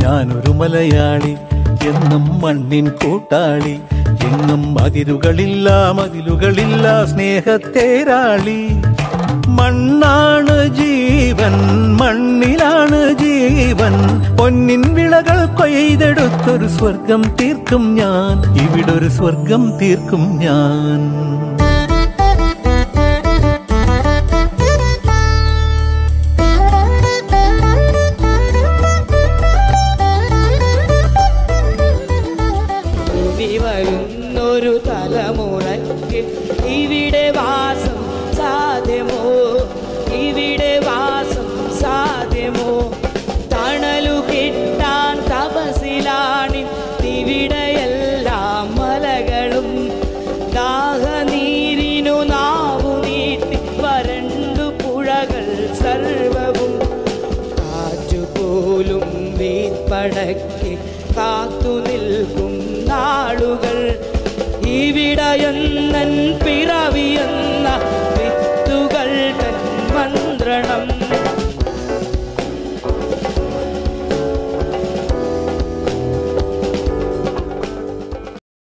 ഞാനൊരു മലയാളി എന്നും മണ്ണിൻ കൂട്ടാളി എങ്ങും അതിരുകളില്ല മതിലുകളില്ല സ്നേഹത്തേരാളി മണ്ണാണ് ജീവൻ മണ്ണിലാണ് ജീവൻ പൊന്നിൻ വിളകൾ കൊയ്തെടുത്തൊരു സ്വർഗം തീർക്കും ഞാൻ ഇവിടൊരു സ്വർഗം തീർക്കും ഞാൻ ഇനി വരുന്നൊരു തലമുറയ്ക്ക് ഇവിടെ വാസം സാധ്യമോ ഇവിടെ വാസം സാധ്യമോ തണലു കിട്ടാൻ തപസിലാണി ഇവിടെയെല്ലാം മലകളും ദാഹനീരിനു നാവു നീട്ടി വരണ്ടു പുഴകൾ സർവവും കാറ്റുപോലും വീപ്പടക്കി കാത്തു നിൽക്കും നാളുകൾ ഇവിടയെന്നൻ പിറവിയെന്ന